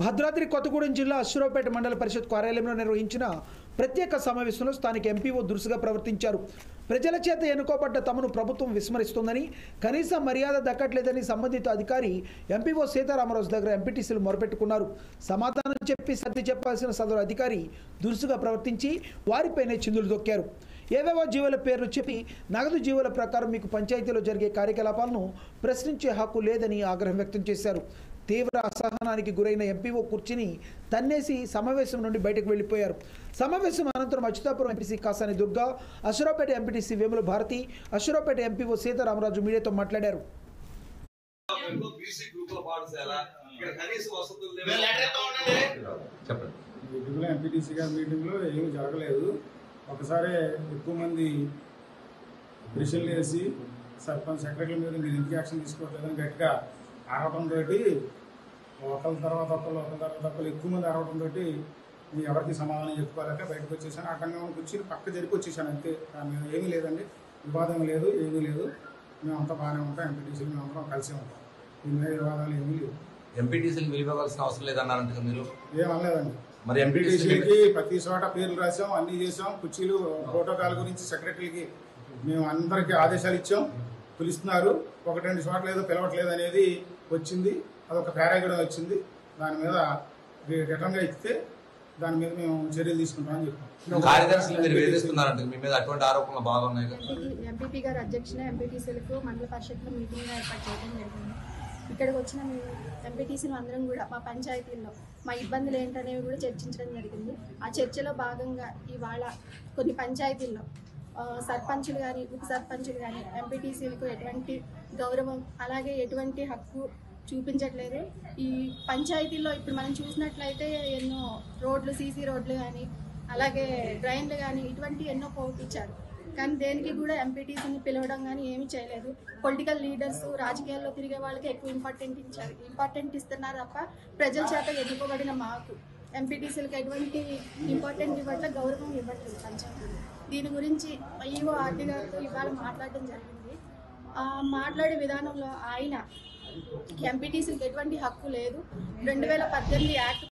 భద్రాద్రి కొత్తగూడెం జిల్లా అశ్వరావుపేట మండల పరిషత్ కార్యాలయంలో నిర్వహించిన ప్రత్యేక సమావేశంలో స్థానిక ఎంపీఓ దురుసుగా ప్రవర్తించారు ప్రజల చేత ఎన్నుకోబడ్డ తమను ప్రభుత్వం విస్మరిస్తుందని కనీస మర్యాద దక్కట్లేదని సంబంధిత అధికారి ఎంపీఓ సీతారామరాజు దగ్గర ఎంపీటీసీలు మొరపెట్టుకున్నారు సమాధానం చెప్పి సర్ది చెప్పాల్సిన సదరు అధికారి దురుసుగా ప్రవర్తించి వారిపైనే చిందులు దొక్కారు ఏవేవో జీవుల పేర్లు చెప్పి నగదు జీవుల ప్రకారం మీకు పంచాయతీలో జరిగే కార్యకలాపాలను ప్రశ్నించే హక్కు లేదని ఆగ్రహం వ్యక్తం చేశారు తీవ్ర అసహనానికి గురైన ఎంపీఓ కుర్చీని తన్నేసి సమావేశం నుండి బయటకు వెళ్లిపోయారు సమావేశం అనంతరం Achyutapuram MPC Kasani Durga Ashwaraopeta MPTC Vemula Bharathi Ashwaraopeta MPO Sitaramaraju మీడియాతో మాట్లాడారు బీసీ గ్రూప్ లో పాఠశాల ఇక్కడ కనీస వసతులు మీరు లెటర్ ఎత్తా ఉండండి. చెప్పండి మీటింగ్లో ఎంపీటీసీ గారి మీటింగ్లో ఏమీ జరగలేదు ఒకసారి ఎక్కువ మంది బ్రిషన్లు వేసి సర్పంచ్ సెక్రటరీ మీద మీరు ఎందుకు యాక్షన్ తీసుకోవట్లేదని గట్టిగా అరవడంతో ఒకరి తర్వాత ఒకళ్ళు ఒకరి తర్వాత ఒకళ్ళు ఎక్కువ మంది అరవడంతో నేను ఎవరికి సమాధానం చెప్పుకోలేక బయటకు వచ్చేసాను అటంగా కూర్చుని పక్క జరిపి వచ్చేసాను అంతే దాని మీద ఏమీ లేదండి వివాదం లేదు ఏమీ లేదు మేమంతా బాగానే ఉంటాం ఎంపీటీసీలు మేమందరం కలిసి ఉంటాం దీని మీద వివాదాలు ఏమీ లేవు ఎంపీటీసీలు విలువవలసిన అవసరం లేదన్నారంట కదా మీరు ఏం అనలేదండి మరి ఎంపీటీసీ ఎంపీటీసీలకి ప్రతి చోట పేర్లు రాసాం అన్ని చేసాం కుర్చీలు ప్రోటోకాల్ గురించి సెక్రటరీకి మేము అందరికీ ఆదేశాలు ఇచ్చాం పిలుస్తున్నారు ఒకటి రెండు చోట్ల ఏదో పిలవట్లేదు అనేది వచ్చింది అదొక పారాగ్రామ్ వచ్చింది దాని మీద రి- రిటర్న్గా ఇస్తే దాని మీద మేము చర్యలు తీసుకుంటామని చెప్పాం కార్యదర్శులు మీరు వేధిస్తున్నారంట మీ మీద అటువంటి ఆరోపణలు బాగా ఉన్నాయి కదా ఎంపీటీ ఎంపీపీ గారు అధ్యక్షన ఎంపీటీసీలకు మండల పరిషత్లో మీటింగ్ ఏర్పాటు చేయడం జరిగింది ఇక్కడికి వచ్చిన మేము ఎంపీటీసీలు అందరం కూడా మా పంచాయతీల్లో మా ఇబ్బందులు ఏంటనేవి కూడా చర్చించడం జరిగింది ఆ చర్చలో భాగంగా ఇవాళ కొన్ని పంచాయతీల్లో ఆ, సర్పంచులు కానీ ఉప సర్పంచులు కానీ ఎంపీటీసీలకు ఎటువంటి గౌరవం అలాగే ఎటువంటి హక్కు చూపించట్లేదు ఈ పంచాయతీల్లో ఇప్పుడు మనం చూసినట్లయితే ఎన్నో రోడ్లు సీసీ రోడ్లు కానీ అలాగే డ్రైన్లు కానీ ఇటువంటి ఎన్నో పోపించారు కానీ దేనికి కూడా ఎంపీటీసీని పిలవడం కానీ ఏమీ చేయలేదు పొలిటికల్ లీడర్స్ రాజకీయాల్లో తిరిగే వాళ్ళకి ఎక్కువ ఇంపార్టెంట్ ఇచ్చారు ఇంపార్టెంట్ ఇస్తున్నారు తప్ప ప్రజల చేత ఎన్నుకోబడిన మాకు ఎంపీటీసీలకు ఎటువంటి ఇంపార్టెంట్ ఇవ్వట్లేదు గౌరవం ఇవ్వట్లేదు పంచాయతీలు దీని గురించి ఈవో ఆర్టీ గారితో ఇవాళ మాట్లాడడం జరిగింది ఆ మాట్లాడే విధానంలో ఆయన ఎంపీటీసీలకు ఎటువంటి హక్కు లేదు రెండు వేల పద్దెనిమిది యాక్ట్